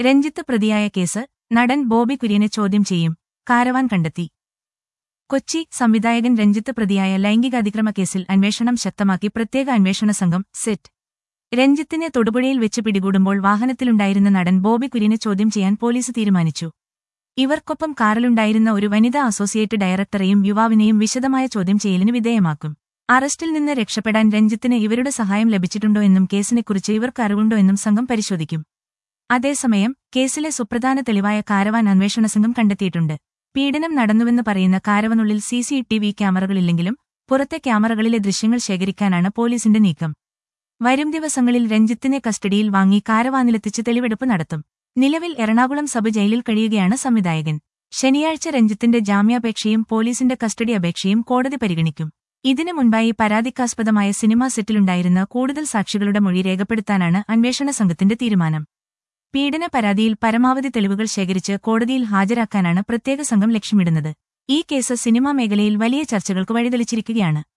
രഞ്ജിത്ത് പ്രതിയായ കേസ് നടൻ ബോബി കുര്യനെ ചോദ്യം ചെയ്യും കാരവാൻ കണ്ടെത്തി കൊച്ചി സംവിധായകൻ രഞ്ജിത്ത് പ്രതിയായ ലൈംഗികാതിക്രമ കേസിൽ അന്വേഷണം ശക്തമാക്കി പ്രത്യേക അന്വേഷണ സംഘം സെറ്റ് രഞ്ജിത്തിനെ തൊടുപുഴയിൽ വെച്ച് പിടികൂടുമ്പോൾ വാഹനത്തിലുണ്ടായിരുന്ന നടൻ ബോബി കുര്യനെ ചോദ്യം ചെയ്യാൻ പോലീസ് തീരുമാനിച്ചു ഇവർക്കൊപ്പം കാറിലുണ്ടായിരുന്ന ഒരു വനിതാ അസോസിയേറ്റ് ഡയറക്ടറെയും യുവാവിനെയും വിശദമായ ചോദ്യം ചെയ്യലിന് വിധേയമാക്കും അറസ്റ്റിൽ നിന്ന് രക്ഷപ്പെടാൻ രഞ്ജിത്തിന് ഇവരുടെ സഹായം ലഭിച്ചിട്ടുണ്ടോ എന്നും കേസിനെക്കുറിച്ച് ഇവർക്ക് അറിവുണ്ടോ എന്നും സംഘം പരിശോധിക്കും അതേസമയം കേസിലെ സുപ്രധാന തെളിവായ കാരവാൻ അന്വേഷണ സംഘം കണ്ടെത്തിയിട്ടുണ്ട് പീഡനം നടന്നുവെന്ന് പറയുന്ന കാരവനുള്ളിൽ സി സി ടി വി ക്യാമറകളില്ലെങ്കിലും പുറത്തെ ക്യാമറകളിലെ ദൃശ്യങ്ങൾ ശേഖരിക്കാനാണ് പോലീസിന്റെ നീക്കം വരും ദിവസങ്ങളിൽ രഞ്ജിത്തിനെ കസ്റ്റഡിയിൽ വാങ്ങി കാരവാനിലെത്തിച്ച് തെളിവെടുപ്പ് നടത്തും നിലവിൽ എറണാകുളം സബ് ജയിലിൽ കഴിയുകയാണ് സംവിധായകൻ ശനിയാഴ്ച രഞ്ജിത്തിന്റെ ജാമ്യാപേക്ഷയും പോലീസിന്റെ കസ്റ്റഡി അപേക്ഷയും കോടതി പരിഗണിക്കും ഇതിനു മുൻപായി പരാതിക്കാസ്പദമായ സിനിമാ സെറ്റിലുണ്ടായിരുന്ന കൂടുതൽ സാക്ഷികളുടെ മൊഴി രേഖപ്പെടുത്താനാണ് അന്വേഷണ സംഘത്തിന്റെ തീരുമാനം പീഡന പരാതിയിൽ പരമാവധി തെളിവുകൾ ശേഖരിച്ച് കോടതിയിൽ ഹാജരാക്കാനാണ് പ്രത്യേക സംഘം ലക്ഷ്യമിടുന്നത് ഈ കേസ് സിനിമാ മേഖലയിൽ വലിയ ചർച്ചകൾക്ക് വഴിതെളിച്ചിരിക്കുകയാണ്